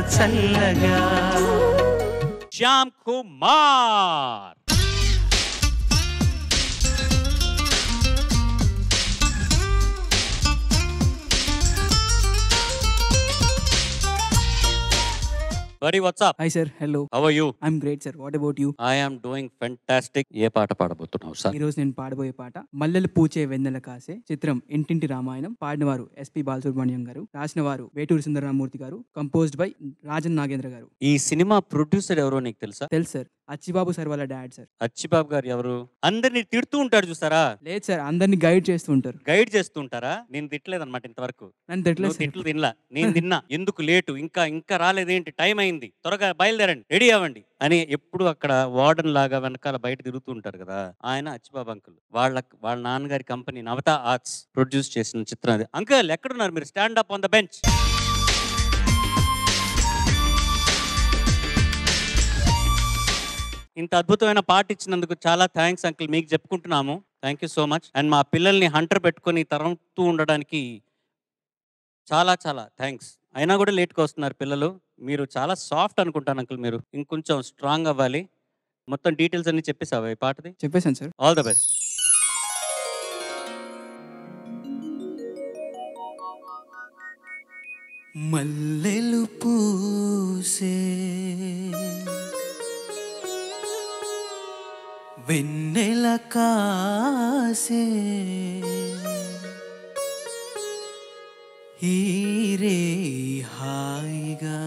చల్లగా Shyam Kumar Buddy, what's up? Hi sir hello How are you? I'm great sir what about you I am doing fantastic. ఏ పాట పాడబోతున్నావు sir ఈ రోజు నేను పాడబోయే పాట మల్లెలు పూచే వెన్నెల కాసే చిత్రం ఇంటింటి రామాయణం పాడిన వారు ఎస్పి బాలసుబ్రహ్మణ్యం గారు రాసిన వారు వేటూరి సుందరరామూర్తి గారు కంపోజ్డ్ బై రాజన్ నాగేంద్ర గారు ఈ సినిమా ప్రొడ్యూసర్ ఎవరో నీకు తెలుసా తెలుసు సార్ అచ్చిబాబు సార్ వాళ్ళ డాడ్ సార్ అచ్చిబాబు గారు ఎవరు అందరిని తిడుతూ ఉంటాడు చూసారా లేదు సార్ అందరినీ గైడ్ చేస్తూ ఉంటారు గైడ్ చేస్తూ ఉంటారా నేను తిట్టలేదు అనమాట ఇంతవరకు నన్ను తిట్టలేదు నువ్వు సార్ తిట్లు తినలా నేను తిన్నా ఎందుకు లేటు ఇంకా ఇంకా రాలేదేంటి టైం అయింది త్వరగా బయలుదేరండి రెడీ అవ్వండి అని ఎప్పుడు అక్కడ వార్డన్ లాగా వెనకాల బయట తిరుగుతూ ఉంటారు కదా ఆయన అచ్చిబాబు అంకుల్ వాళ్ళ వాళ్ళ నాన్నగారి కంపెనీ నవత ఆర్ట్స్ ప్రొడ్యూస్ చేసిన చిత్రం అది అంకుల్ ఎక్కడున్నారు మీరు stand up on the bench ఇంత అద్భుతమైన పాట ఇచ్చినందుకు చాలా థ్యాంక్స్ అంకుల్ మీకు చెప్పుకుంటున్నాము thank you so much and మా పిల్లల్ని హంటర్ పెట్టుకొని తరంతూ ఉండడానికి చాలా చాలా థ్యాంక్స్ అయినా కూడా లేట్గా వస్తున్నారు పిల్లలు మీరు చాలా సాఫ్ట్ అనుకుంటాను అంకుల్ మీరు ఇంకొంచెం స్ట్రాంగ్ అవ్వాలి మొత్తం డీటెయిల్స్ అన్ని చెప్పేసావా ఈ పాటది చెప్పేశాను సార్ ఆల్ ద బెస్ట్ మల్లెలు పూసే వెన్నెల కాసే హీరే హాయిగా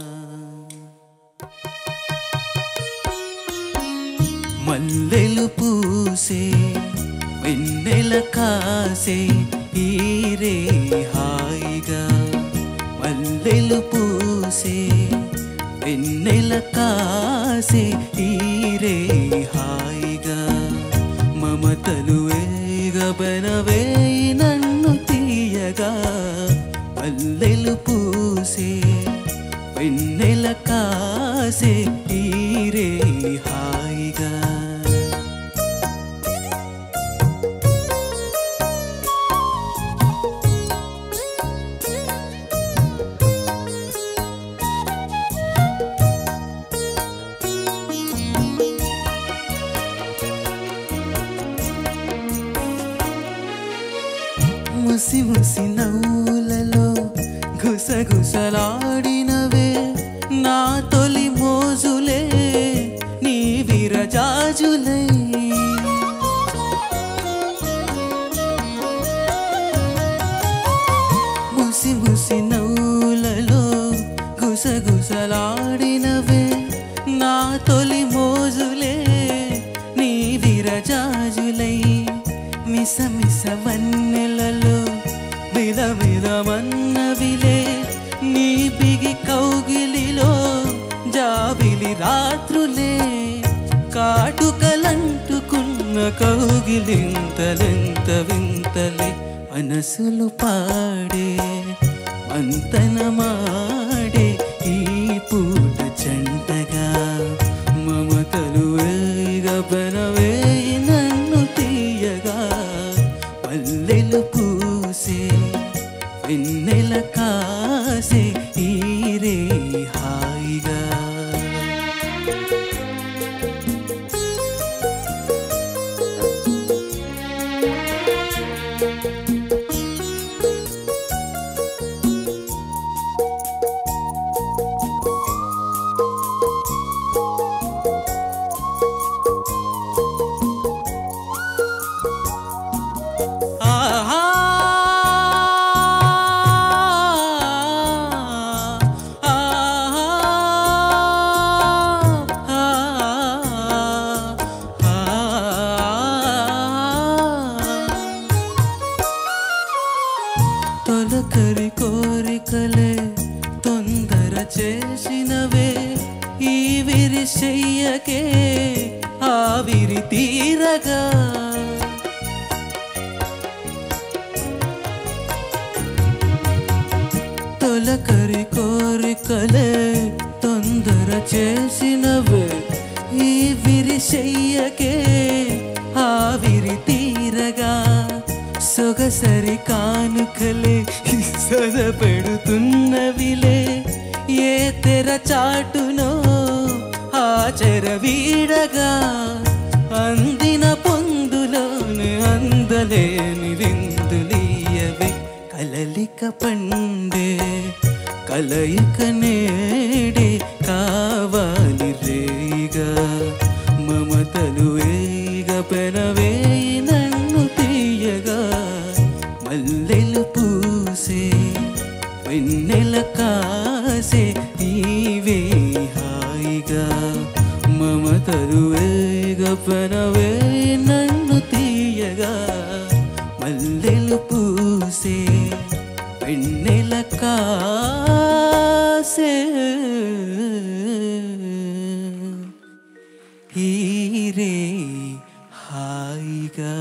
మల్లెలు పూసే వెన్నెల కాసే హీరే హాయిగా మల్లెలు పూసే వెన్నెల కాసే హీరే హాయిగా మమతలు వేగబెనవే నన్ను తీయగా మల్లెలు పూసే వెన్నెల కాసే హీరే హాయిగా ముసి ముసి నవ్వులలో గుసగుసలాడినవే నా తొలి మోజులే నీ విరజాజులై ముసి ముసి నవ్వులలో గుసగుసలాడినవే నా తొలి మోజులే నీ విరజాజులై మిస మిస వన్నెలలో విల విలమన్నవిలే నీ బిగి కౌగిలిలో జాబిలి రాత్రులే కాటుకలంటుకున్న కౌగిలింతలెంత వింతలే మనసులు పాడే మంతనమాడే ఈ పూట జంటగా మమతలు వేగబనవే నన్ను తీయగా పల్లెలు పూసే వెన్నెల కాసే ఈరే హాయిగా ఆహా తొలకరి కోరికలే తొందర చేసినవే ఈ విరి చెయ్యకే ఆవిరి తీరగా తొలకరి కోరికలే తొందర చేసినవే ఈ విరి చెయ్యకే ఆవిరి తీరగా సొగసరి కానుకలే సద పెడుతున్నవిలే ఏ తెర చాటునో ఆచర వీడగా అందిన పొందులోని అందలేని విందులీయవే కలలిక పండే కలయిక నేడే కావాలి రేగా మమతలు వేగ పెనవేయి నన్ను తీయగా మల్లెలు పూసే వెన్నెల కాసే నీవే హాయిగా మమతలు వేగ పెనవేయి నన్ను తీయగా మల్లెలు పూసే వెన్నెల కాసే హీరే హాయిగా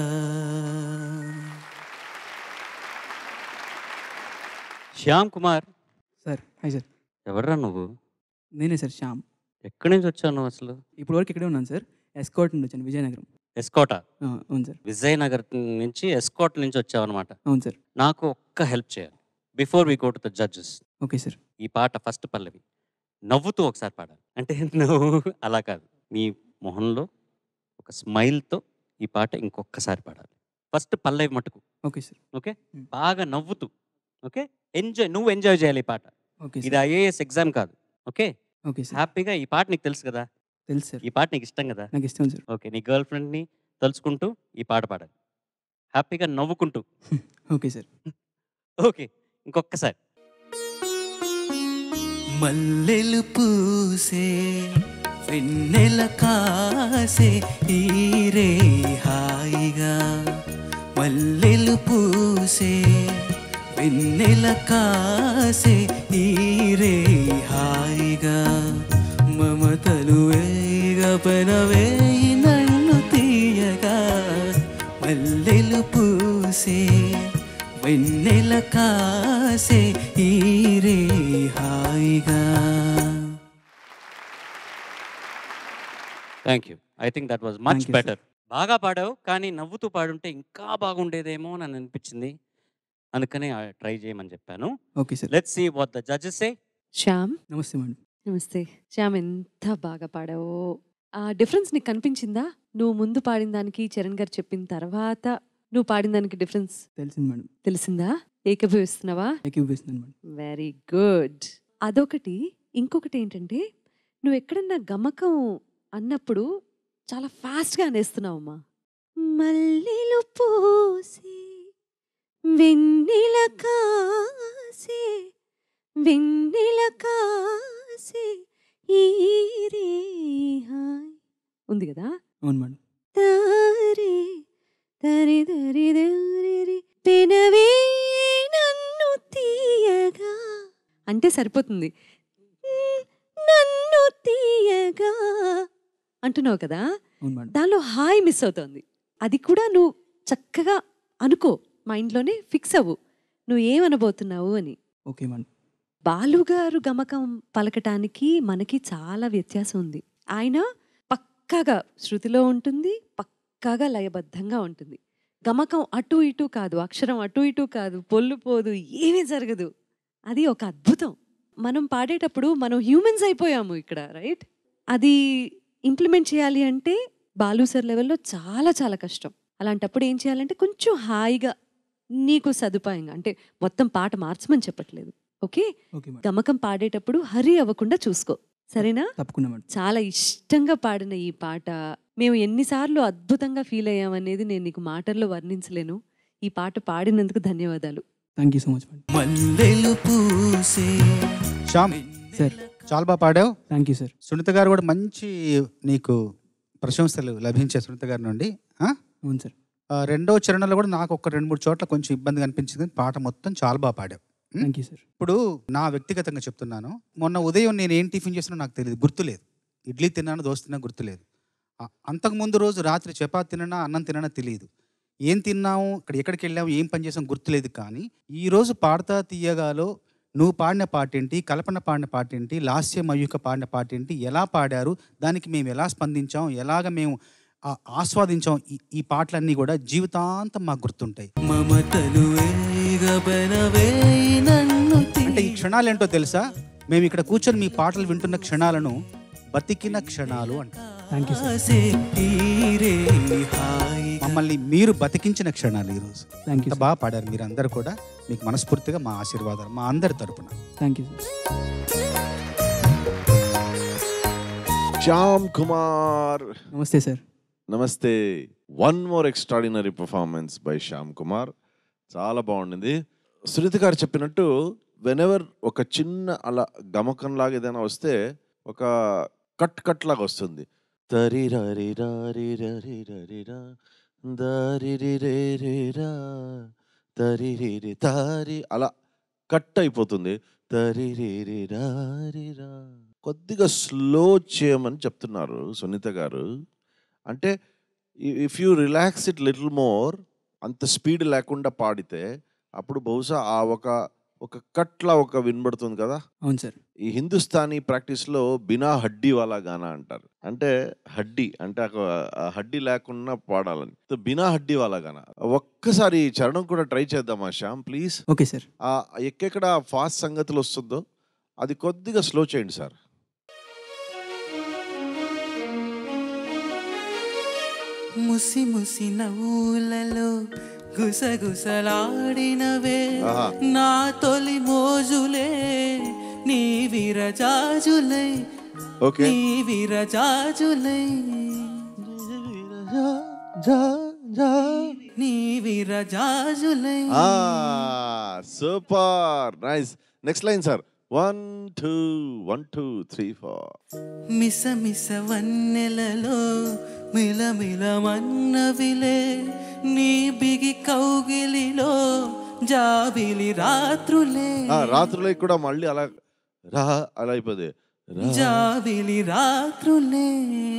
Shyam Kumar sir hi sir ఎవర్రా నువ్వు నేనే సార్ శ్యామ్ ఎక్కడి నుంచి వచ్చావు నువ్వు అసలు ఇప్పుడు వరకు ఇక్కడే ఉన్నాను సార్ ఎస్కోట్ నుండి వచ్చాను విజయనగరం ఎస్కోట ఆ, అవును సార్ విజయనగర్ నుంచి ఎస్కోట్ నుంచి వచ్చావు అనమాట అవును సార్ నాకు ఒక్క హెల్ప్ చేయాలి before we go to the judges okay sir ఈ పాట ఫస్ట్ పల్లవి నవ్వుతూ ఒకసారి పాడాలి అంటే నువ్వు అలా కాదు నీ మొహంలో ఒక స్మైల్తో ఈ పాట ఇంకొకసారి పాడాలి ఫస్ట్ పల్లవి మటుకు ఓకే సార్ ఓకే Hmm. బాగా నవ్వుతూ ఓకే ఎంజాయ్ నువ్వు ఎంజాయ్ చేయాలి ఈ పాట ఓకే ఇది సార్ ఐఏఎస్ ఎగ్జామ్ కాదు ఓకే ఓకే సార్ హ్యాపీగా ఈ పాట నీకు తెలుసు కదా తెలుసు సార్ ఈ పాట నీకు ఇష్టం కదా నాకు ఇష్టం సార్ ఓకే నీ గర్ల్ ఫ్రెండ్ని తలుచుకుంటూ ఈ పాట పాడాలి హ్యాపీగా నవ్వుకుంటూ ఓకే సార్ ఓకే ఇంకొకసారి మల్లెలు పూసే వెన్నెల కాసే ఈరే హాయిగా మల్లెలు పూసే వెన్నెల కాసే ఈరే హాయిగా మమతలు వేగ పెనవేయి నన్ను తీయగా మల్లెలు పూసే వెన్నెల కాసే ఈరే హాయిగా thank you I think that was much Thank you, sir. Better బాగా పాడావు కానీ నవ్వుతూ పాడుంటే ఇంకా బాగుండేదేమో అని అనిపించింది అందుకనే ట్రై చేయమని చెప్పాను okay sir let's see what the judges say Shyam నమస్తే మేడం నమస్తే శ్యామ్ ఎంత బాగా పాడావో ఆ డిఫరెన్స్ నీకు కనిపించిందా నువ్వు ముందు పాడిన దానికి చరణ్ గారు చెప్పిన తర్వాత నువ్వు పాడిన దానికి డిఫరెన్స్ తెలిసింది మేడం తెలిసిందా ఏకీభవిస్తున్నావా ఏకీపిస్తున్నాను మేడం వెరీ గుడ్ అదొకటి ఇంకొకటి ఏంటంటే నువ్వు ఎక్కడన్నా గమకం అన్నప్పుడు చాలా ఫాస్ట్గా అనేస్తున్నావమ్మా మల్లెలు పూసి వెన్నెల కాసే వెన్నెల కాసే ఈరే హాయ్ ఉంది కదా అవును మేడం తారే తరి తరి దరి పెనవే నన్ను తీయగా అంటే సరిపోతుంది "మ్, నన్ను తీయగా అంటున్నావు కదా అవును మేడం దానిలో హాయ్ మిస్ అవుతోంది అది కూడా నువ్వు చక్కగా అనుకో మైండ్లోనే ఫిక్స్ అవ్వు నువ్వు ఏమనబోతున్నావు అని ఓకే మేడం బాలుగారు గమకం పలకటానికి మనకి చాలా వ్యత్యాసం ఉంది ఆయన పక్కాగా శృతిలో ఉంటుంది పక్కాగా లయబద్ధంగా ఉంటుంది గమకం అటు ఇటు కాదు అక్షరం అటు ఇటు కాదు పొల్లు పోదు ఏమీ జరగదు అది ఒక అద్భుతం మనం పాడేటప్పుడు మనం హ్యూమన్స్ అయిపోయాము ఇక్కడ రైట్ అది ఇంప్లిమెంట్ చేయాలి అంటే బాలు సార్ లెవెల్లో చాలా చాలా కష్టం అలాంటప్పుడు ఏం చేయాలంటే కొంచెం హాయిగా నీకు సదుపాయంగా అంటే మొత్తం పాట మార్చమని చెప్పట్లేదు ఓకే ఓకే మేడం గమకం పాడేటప్పుడు హరి అవ్వకుండా చూసుకో సరేనా తప్పకుండా మేడం చాలా ఇష్టంగా పాడిన ఈ పాట మేము ఎన్నిసార్లు అద్భుతంగా ఫీల్ అయ్యామనేది నేను నీకు మాటల్లో వర్ణించలేను ఈ పాట పాడినందుకు ధన్యవాదాలు thank you so much madam మల్లెలు పూసే శ్యామ్ సార్ చాలా బాగా పాడావు thank you sir Sunitha garu కూడా మంచి నీకు ప్రశంసలు లభించాయి సునీత గారి నుండి ఆ? అవును సార్ ఆ, రెండో చరణంలో కూడా నాకు ఒక రెండు మూడు చోట్ల కొంచెం ఇబ్బంది అనిపించింది కానీ పాట మొత్తం చాలా బాగా పాడావు థ్యాంక్ యూ సార్ ఇప్పుడు నా వ్యక్తిగతంగా చెప్తున్నాను మొన్న ఉదయం నేను ఏం టిఫిన్ చేసినా నాకు తెలియదు గుర్తులేదు ఇడ్లీ తిన్నాను దోశ తిన్నా గుర్తులేదు ఆ- అంతకుముందు రోజు రాత్రి చపాతి తిన్నా అన్నం తిన్నా తెలియదు ఏం తిన్నాము ఇక్కడ ఎక్కడికి వెళ్ళాము ఏం పని చేసాం గుర్తులేదు కానీ ఈ రోజు పాడతా తీయగాలో నువ్వు పాడిన పాట ఏంటి కల్పన పాడిన పాట ఏంటి లాస్య మయూక పాడిన పాట ఏంటి ఎలా పాడారు దానికి మేము ఎలా స్పందించాం ఎలాగ మేము ఆ, ఆస్వాదించాం ఈ- ఈ పాటలన్నీ కూడా జీవితాంతం మాకు గుర్తుంటాయి మమతలు వేగబెనవేయి నన్ను అంటే ఈ క్షణాలు ఏంటో తెలుసా మేము ఇక్కడ కూర్చొని మీ పాటలు వింటున్న క్షణాలను బతికిన క్షణాలు అంటాం థ్యాంక్ యూ సార్ ఆసే ఈరే హాయిగా మమ్మల్ని మీరు బతికించిన క్షణాలు ఈరోజు థ్యాంక్ యూ ఎంత బాగా పాడారు మీరు అందరు కూడా మీకు మనస్ఫూర్తిగా మా ఆశీర్వాదాలు మా అందరి తరపున thank you sir Shyam Kumar నమస్తే సార్ నమస్తే one more extraordinary performance by Shyam Kumar చాలా బాగుండింది సునీత గారు చెప్పినట్టు వెనెవర్ ఒక చిన్న అలా గమకం లాగా ఏదైనా వస్తే ఒక కట్ కట్ లాగా వస్తుంది తరి రరి రరి రరి రరి రా, దరి రి రే రే రా, తరి రి రి తారి అలా కట్ అయిపోతుంది తరి రి రి రారి రా. కొద్దిగా స్లో చేయమని చెప్తున్నారు సునీత గారు అంటే if you relax it little more అంత స్పీడ్ లేకుండా పాడితే అప్పుడు బహుశా ఆ ఒక ఒక కట్లా ఒక వినబడుతుంది కదా అవును సార్ ఈ హిందుస్థానీ ప్రాక్టీస్లో బినా హడ్డీ వాలా గానా అంటారు అంటే హడ్డీ అంటే ఒక ఆ హడ్డీ లేకుండా పాడాలని సో బినా హడ్డీ వాలా గానా ఒక్కసారి ఈ చరణం కూడా ట్రై చేద్దామా శ్యామ్ ప్లీజ్ ఓకే సార్ ఆ ఎక్కెక్కడ ఫాస్ట్ సంగతులు వస్తుందో అది కొద్దిగా స్లో చేయండి సార్ ముసి ముసి నవ్వులలో గుసగుసలాడినవే ఆహా. నా తొలి మోజులే నీ విరజాజులై ఓకే నీ విరజాజులై నీ విరజాజులై super nice next line sir one two one two three four మిస మిస వన్నెలలో మిలమిల మన్నవిలే నీ బిగి కౌగిలిలో జాబిలి రాత్రులే రాత్రులకి కూడా మళ్ళీ అలా రా అలా అయిపోతుంది రా, జాబిలి రాత్రులే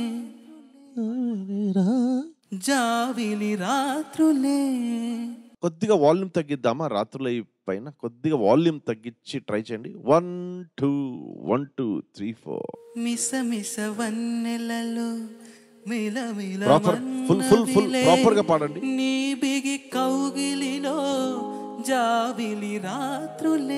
రా. జాబిలి రాత్రులే కొద్దిగా వాల్యూమ్ తగ్గిద్దామా రాత్రుల ఈ పైన కొద్దిగా వాల్యూమ్ తగ్గించి ట్రై చేయండి one two one two three four మిస మిస వన్నెలలో మిలమిల Proper, full, full, full, మన్నవిలే proper గా పాడండి. నీ బిగి కౌగిలిలో జాబిలి రాత్రులే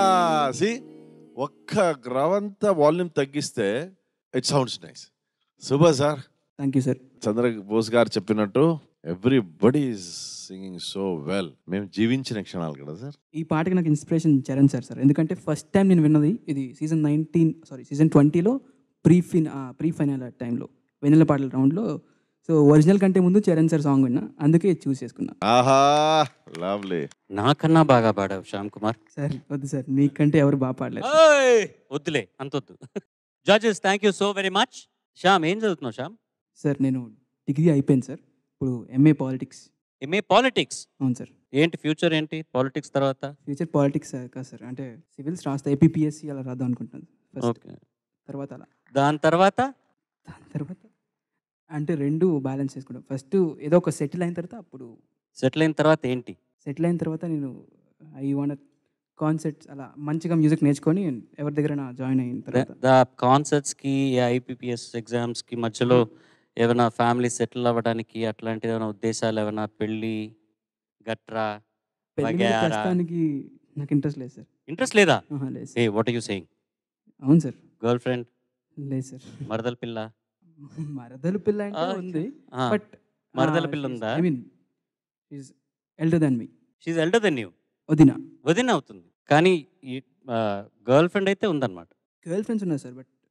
సి ఒక్క గ్రవంతా వాల్యూమ్ తగ్గిస్తే it sounds nice super sir thank you sir Chandra Bose garu చెప్పినట్టు everybody is singing so well మేము జీవించిన క్షణాలు కదా సార్ ఈ పాటకి నాకు ఇన్స్పిరేషన్ చరణ్ సార్ సార్ ఎందుకంటే ఫస్ట్ టైం నేను విన్నది ఇది సీజన్ నైన్టీన్ సారీ సీజన్ ట్వంటీలో ప్రీ ఫిన్ ప్రీ ఫైనల్ టైంలో వెన్నెల పాటల రౌండ్లో సో ఒరిజినల్ కంటే ముందు చరణ్ సార్ సాంగ్ విన్నా అందుకే చూస్ చేసుకున్నా ఆహా లవ్లీ నాకన్నా బాగా పాడావు శ్యామ్ కుమార్ సార్ వద్దు సార్ మీకంటే ఎవరు బాగా పాడలేదు ఓయ్! వద్దులే అంత వద్దు judges thank you so very much Shyam ఏం చదువుతున్నావు శ్యామ్ సార్ నేను డిగ్రీ అయిపోయింది సార్ ఇప్పుడు ఎంఏ పాలిటిక్స్ ఎంఏ పాలిటిక్స్ అవును సార్ ఏంటి ఫ్యూచర్ ఏంటి పాలిటిక్స్ తర్వాత ఫ్యూచర్ పాలిటిక్స్ కాదు సార్ అంటే సివిల్స్ రాస్తా ఏపీఎస్సి అలా రాద్దాం అనుకుంటున్నాను ఫస్ట్ ఓకే తర్వాత అలా దాని తర్వాత దాని తర్వాత అంటే రెండు బ్యాలెన్స్ చేసుకుంటాం ఫస్ట్ ఏదో ఒక సెటిల్ అయిన తర్వాత అప్పుడు సెటిల్ అయిన తర్వాత ఏంటి సెటిల్ అయిన తర్వాత నేను ఐ వాంట్ కాన్సెప్ట్స్ అలా మంచిగా మ్యూజిక్ నేర్చుకొని ఎవరి దగ్గర జాయిన్ అయిన తర్వాత ద కాన్సర్ట్స్కి ఐపీపీఎస్ ఎగ్జామ్స్కి మధ్యలో ఏమైనా ఫ్యామిలీ సెటిల్ అవ్వడానికి అట్లాంటి ఏమైనా ఉద్దేశాలు ఏమైనా పెళ్ళి గట్రా పెళ్లి మీద వగేరా. ప్రస్తుతానికి నాకు ఇంట్రెస్ట్ లేదు సార్ ఇంట్రెస్ట్ లేదా ఆహా, లేదు ఏ సార్ వాట్ యూ సేయింగ్ అవును సార్ గర్ల్ ఫ్రెండ్ లేదు సార్ మరదల పిల్ల మరదలు పిల్ల అంటే Ah, ఉంది ఆ, బట్ మరదల పిల్ల ఉందా I mean is elder than me she's elder then you వదిన వదిన అవుతుంది కానీ ఈ గర్ల్ ఫ్రెండ్ అయితే ఉందన్నమాట గర్ల్ ఫ్రెండ్స్ ఉన్నారు సార్ బట్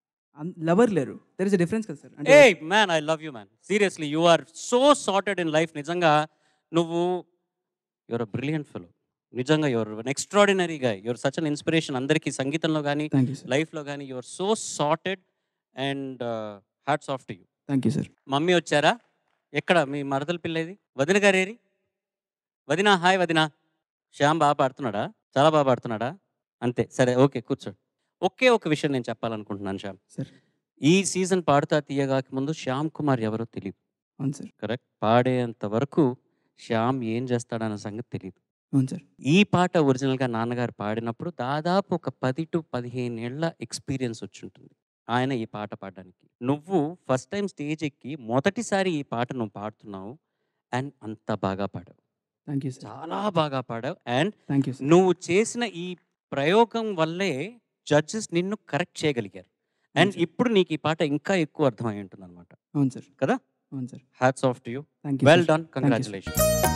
లవర్ లేరు దర్ ఇస్ అ డిఫరెన్స్ కదా సార్ అంటే a man I love you man seriously you are so sorted in life నిజంగా నువ్వు యువర్ అ బ్రిలియంట్ ఫెలో నిజంగా యువర్ అన్ ఎక్స్ట్రాడినరీ గా యువర్ సచ్ అన్ ఇన్స్పిరేషన్ అందరికీ సంగీతంలో కానీ థ్యాంక్ యూ సార్ లైఫ్లో కానీ your so sorted and hearts off to you thank you sir mummy వచ్చారా ఎక్కడ మీ మరదల పిల్లేది వదిన గారేరి వదినా హాయ్ వదినా శ్యామ్ బాగా పాడుతున్నాడా చాలా బాగా పాడుతున్నాడా అంతే సరే ఓకే కూర్చో ఒకే ఒక విషయం నేను చెప్పాలనుకుంటున్నాను శ్యామ్ సార్ ఈ సీజన్ పాడుతా తీయగాకి ముందు శ్యామ్ కుమార్ ఎవరో తెలియదు అవును సార్ కరెక్ట్ పాడేంత వరకు శ్యామ్ ఏం చేస్తాడన్న సంగతి తెలియదు అవును సార్ ఈ పాట ఒరిజినల్గా నాన్నగారు పాడినప్పుడు దాదాపు ఒక పది టు పదిహేను ఏళ్ళ ఎక్స్పీరియన్స్ వచ్చి ఉంటుంది ఆయన ఈ పాట పాడడానికి నువ్వు ఫస్ట్ టైం స్టేజ్ ఎక్కి మొదటిసారి ఈ పాట నువ్వు పాడుతున్నావు అండ్ అంత బాగా పాడావు థ్యాంక్ యూ సార్ చాలా బాగా పాడావు అండ్ థ్యాంక్ యూ సార్ నువ్వు చేసిన ఈ ప్రయోగం వల్లే జడ్జెస్ నిన్ను కరెక్ట్ చేయగలిగారు అండ్ సార్. ఇప్పుడు నీకు ఈ పాట ఇంకా ఎక్కువ అర్థమై ఉంటుంది అనమాట అవును సార్ కదా అవును sir hats off to you thank you well done sir. Congratulation